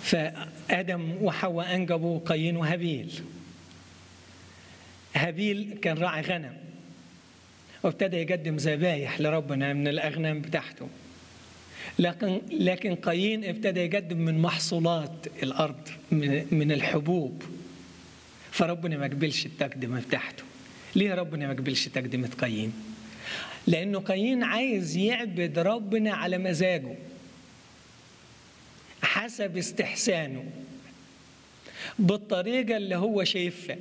فآدم وحواء أنجبوا قايين وهابيل هابيل كان راعي غنم وابتدى يقدم ذبايح لربنا من الأغنام بتاعته لكن لكن قايين ابتدى يقدم من محصولات الأرض من من الحبوب فربنا ما قبلش التقدمة بتاعته ليه ربنا ما قبلش تقدمة قايين لأنه قايين عايز يعبد ربنا على مزاجه حسب استحسانه بالطريقة اللي هو شايفها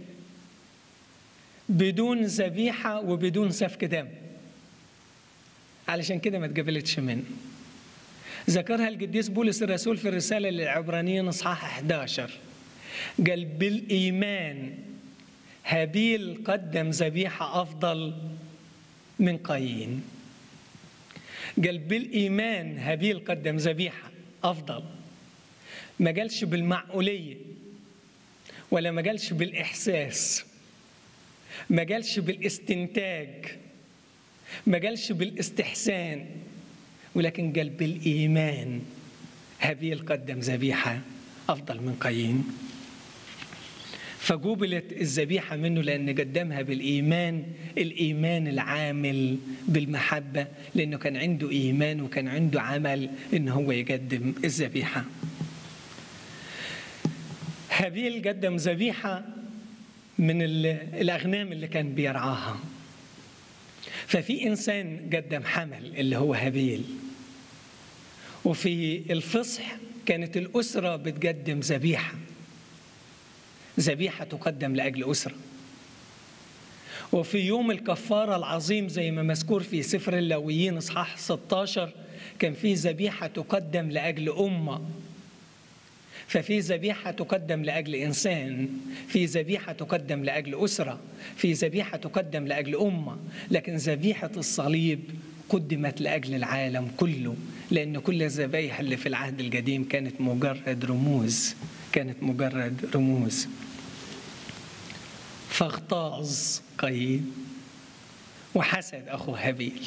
بدون ذبيحة وبدون سفك دم علشان كده ما اتقبلتش منه ذكرها القديس بولس الرسول في الرسالة للعبرانيين اصحاح 11 قال بالإيمان هابيل قدم ذبيحة أفضل من قايين قال بالإيمان هابيل قدم ذبيحة أفضل ما قالش بالمعقولية ولا ما قالش بالإحساس ما قالش بالاستنتاج ما قالش بالاستحسان ولكن قال بالإيمان هابيل قدم ذبيحة أفضل من قايين فقوبلت الذبيحة منه لأن قدمها بالإيمان الإيمان العامل بالمحبة لأنه كان عنده إيمان وكان عنده عمل إن هو يقدم الذبيحة هابيل قدم ذبيحة من الأغنام اللي كان بيرعاها ففي إنسان قدم حمل اللي هو هابيل وفي الفصح كانت الأسرة بتقدم ذبيحة ذبيحة تقدم لأجل أسرة وفي يوم الكفارة العظيم زي ما مذكور في سفر اللاويين إصحاح 16 كان في ذبيحة تقدم لأجل أمة ففي ذبيحة تقدم لأجل إنسان في ذبيحة تقدم لأجل أسرة في ذبيحة تقدم لأجل أمة لكن ذبيحة الصليب قدمت لأجل العالم كله لأن كل الذبايح اللي في العهد القديم كانت مجرد رموز كانت مجرد رموز فاغتاظ قايين وحسد أخوه هابيل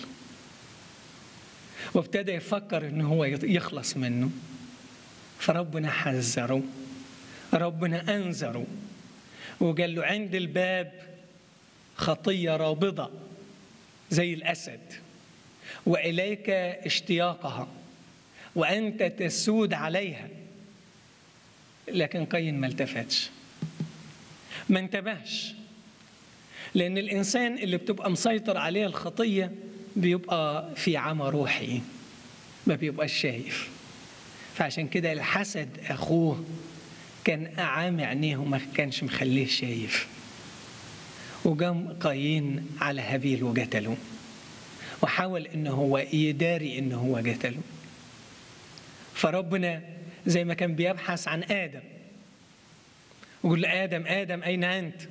وابتدى يفكر إن هو يخلص منه فربنا حذره ربنا أنذره وقال له عند الباب خطية رابضة زي الأسد وإليك اشتياقها وأنت تسود عليها لكن قايين ما التفتش ما انتبهش لأن الإنسان اللي بتبقى مسيطر عليه الخطية بيبقى في عمى روحي ما بيبقاش شايف فعشان كده الحسد أخوه كان أعامي عينيه وما كانش مخليه شايف وقام قايين على هابيل وقتله وحاول ان هو يداري ان هو قتله فربنا زي ما كان بيبحث عن ادم ويقول له ادم ادم اين انت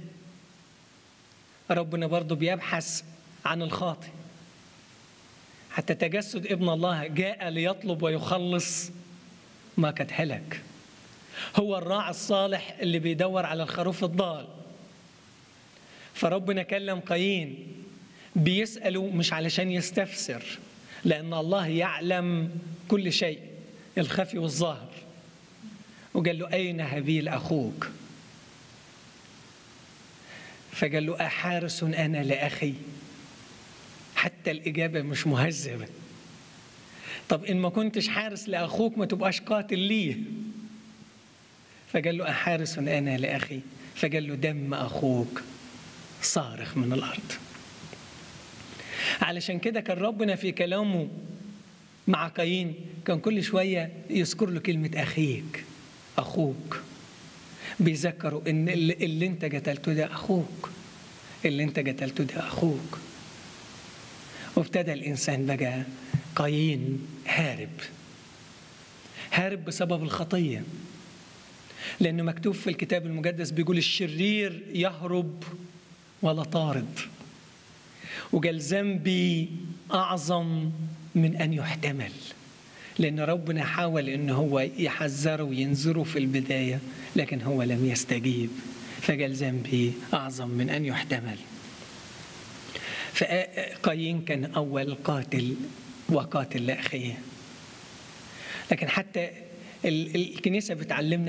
ربنا برضه بيبحث عن الخاطئ حتى تجسد ابن الله جاء ليطلب ويخلص ما قد هلك هو الراعي الصالح اللي بيدور على الخروف الضال فربنا كلم قايين بيسألوا مش علشان يستفسر لأن الله يعلم كل شيء الخفي والظاهر وقال له أين هابيل أخوك فقال له أحارس أنا لأخي حتى الإجابة مش مهذبة طب إن ما كنتش حارس لأخوك ما تبقاش قاتل ليه فقال له أحارس أنا لأخي فقال له دم أخوك صارخ من الأرض علشان كده كان ربنا في كلامه مع قايين كان كل شوية يذكر له كلمة أخيك أخوك بيذكروا إن اللي أنت قتلته ده أخوك اللي أنت قتلته ده أخوك وابتدى الإنسان بقى قايين هارب هارب بسبب الخطية لأنه مكتوب في الكتاب المقدس بيقول الشرير يهرب ولا طارد وقال ذنبي أعظم من أن يحتمل لأن ربنا حاول أن هو يحذره وينذره في البداية لكن هو لم يستجيب فقال ذنبي أعظم من أن يحتمل فقايين كان أول قاتل وقاتل لأخيه لكن حتى ال- الكنيسة بتعلمنا